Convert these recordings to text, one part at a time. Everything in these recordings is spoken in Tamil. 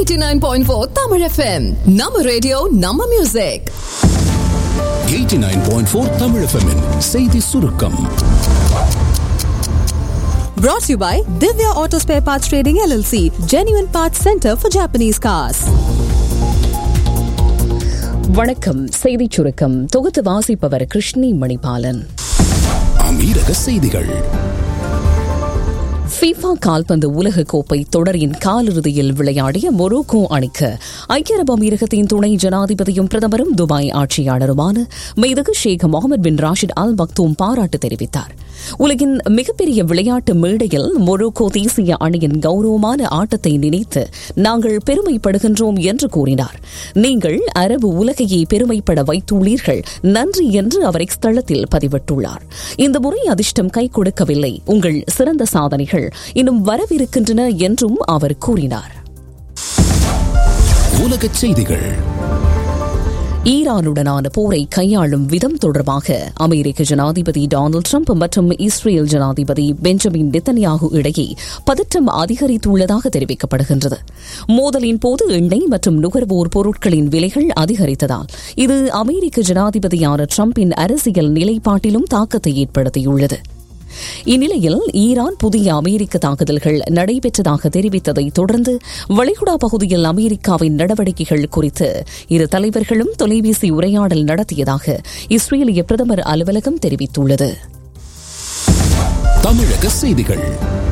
89.4 Tamil FM. நம்ம ரேடியோ நம்ம மியூசிக் 89.4 தமிழ் FM -இன் செய்தி சுருக்கம் Brought to you by Divya Auto Spare Parts Trading LLC, Genuine Parts Center for Japanese Cars. வணக்கம் செய்திச் சுருக்கம் தொகுத்து வாசிப்பவர் கிருஷ்ணி மணிபாலன் அமீரக செய்திகள் ஃபீஃபா கால்பந்து உலக கோப்பை தொடரின் காலிறுதியில் விளையாடிய மொரோக்கோ அணிக்கு ஐக்கிய அரபு அமீரகத்தின் துணை ஜனாதிபதியும் பிரதமரும் துபாய் ஆட்சியாளருமான மெய்தகு Sheikh Mohammed bin Rashid Al Maktoum பாராட்டு தெரிவித்தார் உலகின் மிகப்பெரிய விளையாட்டு மேடையில் மொரோக்கோ தேசிய அணியின் கௌரவமான ஆட்டத்தை நினைத்து நாங்கள் பெருமைப்படுகின்றோம் என்று கூறினார் நீங்கள் அரபு உலகையே பெருமைப்பட வைத்துள்ளீர்கள் நன்றி என்று அவர் எக்ஸ் தளத்தில் பதிவிட்டுள்ளார் இந்த முறை அதிர்ஷ்டம் கை கொடுக்கவில்லை உங்கள் சிறந்த சாதனைகள் இன்னும் வரவிருக்கின்றன என்றும் அவர் கூறினார் உலகச் செய்திகள் ஈரானுடனான போரை கையாளும் விதம் தொடர்பாக அமெரிக்க ஜனாதிபதி டொனால்டு ட்ரம்ப் மற்றும் இஸ்ரேல் ஜனாதிபதி பெஞ்சமின் நெத்தன்யாகு இடையே பதற்றம் அதிகரித்துள்ளதாக தெரிவிக்கப்படுகின்றது மோதலின் போது எண்ணெய் மற்றும் நுகர்வோர் பொருட்களின் விலைகள் அதிகரித்ததால் இது அமெரிக்க ஜனாதிபதியான ட்ரம்பின் அரசியல் நிலைப்பாட்டிலும் தாக்கத்தை ஏற்படுத்தியுள்ளது இந்நிலையில் ஈரான் புதிய அமெரிக்க தாக்குதல்கள் நடைபெற்றதாக தெரிவித்ததை தொடர்ந்து வளைகுடா பகுதியில் அமெரிக்காவின் நடவடிக்கைகள் குறித்து இரு தலைவர்களும் தொலைபேசி உரையாடல் நடத்தியதாக இஸ்ரேலிய பிரதமர் அலுவலகம் தெரிவித்துள்ளது தமிழக செய்திகள்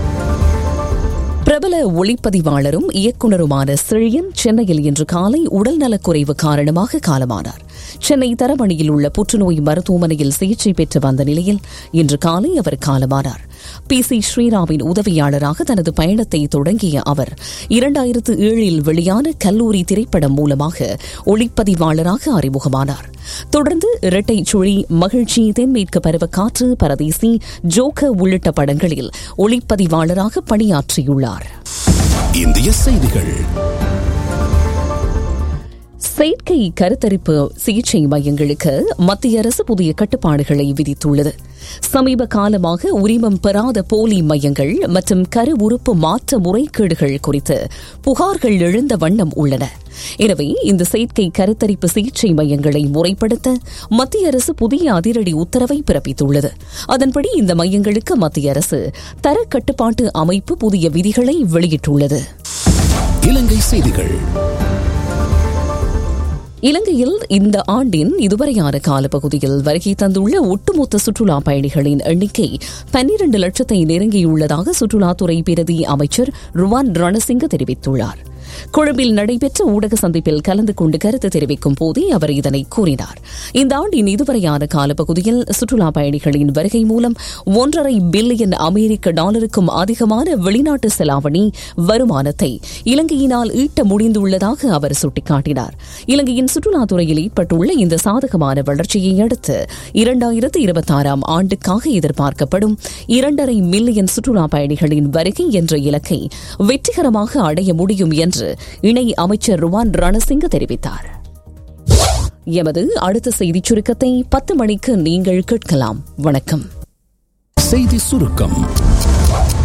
பிரபல ஒளிப்பதிவாளரும் இயக்குநருமான செழியன் சென்னையில் இன்று காலை உடல்நலக்குறைவு காரணமாக காலமானார் சென்னை தரமணியில் உள்ள புற்றுநோய் மருத்துவமனையில் சிகிச்சை பெற்று வந்த நிலையில் இன்று காலை அவர் காலமானார் பி சி ஸ்ரீராமின் உதவியாளராக தனது பயணத்தை தொடங்கிய அவர் இரண்டாயிரத்து ஏழில் வெளியான கல்லூரி திரைப்படம் மூலமாக ஒளிப்பதிவாளராக அறிமுகமானார் தொடர்ந்து இரட்டை சுழி மகிழ்ச்சி தென்மேற்கு பருவக்காற்று பரதேசி ஜோக்க உள்ளிட்ட படங்களில் ஒளிப்பதிவாளராக பணியாற்றியுள்ளார் இந்திய செய்திகள் செயற்கை கருத்தரிப்பு சிகிச்சை மையங்களுக்கு மத்திய அரசு புதிய கட்டுப்பாடுகளை விதித்துள்ளது சமீப காலமாக உரிமம் பெறாத போலி மையங்கள் மற்றும் கரு உறுப்பு மாற்ற முறைகேடுகள் குறித்து புகார்கள் எழுந்த வண்ணம் உள்ளன எனவே இந்த செயற்கை கருத்தரிப்பு சிகிச்சை மையங்களை முறைப்படுத்த மத்திய அரசு புதிய அதிரடி உத்தரவை பிறப்பித்துள்ளது அதன்படி இந்த மையங்களுக்கு மத்திய அரசு தர கட்டுப்பாட்டு அமைப்பு புதிய விதிகளை வெளியிட்டுள்ளது இலங்கை செய்திகள் இலங்கையில் இந்த ஆண்டின் இதுவரையான காலப்பகுதியில் வருகை தந்துள்ள ஒட்டுமொத்த சுற்றுலா பயணிகளின் எண்ணிக்கை பன்னிரண்டு லட்சத்தை நெருங்கியுள்ளதாக சுற்றுலாத்துறை பிரதி அமைச்சர் ருவான் ரணசிங்க தெரிவித்துள்ளார் கொழும்பில் நடைபெற்ற ஊடக சந்திப்பில் கலந்து கொண்டு கருத்து தெரிவிக்கும் போதே அவர் இதனை கூறினார் இந்த ஆண்டின் இதுவரையான காலப்பகுதியில் சுற்றுலா பயணிகளின் வருகை மூலம் ஒன்றரை பில்லியன் அமெரிக்க டாலருக்கும் அதிகமான வெளிநாட்டு செலாவணி வருமானத்தை இலங்கையினால் ஈட்ட முடிந்துள்ளதாக அவர் சுட்டிக்காட்டினார் இலங்கையின் சுற்றுலாத்துறையில் ஏற்பட்டுள்ள இந்த சாதகமான வளர்ச்சியை அடுத்து இரண்டாயிரத்து இருபத்தாறாம் ஆண்டுக்காக எதிர்பார்க்கப்படும் இரண்டரை மில்லியன் சுற்றுலா பயணிகளின் வருகை என்ற இலக்கை வெற்றிகரமாக அடைய முடியும் என்று இணை அமைச்சர் ருவான் ரணசிங்க தெரிவித்தார் எமது அடுத்த செய்திச் சுருக்கத்தை பத்து மணிக்கு நீங்கள் கேட்கலாம் வணக்கம் செய்தி சுருக்கம்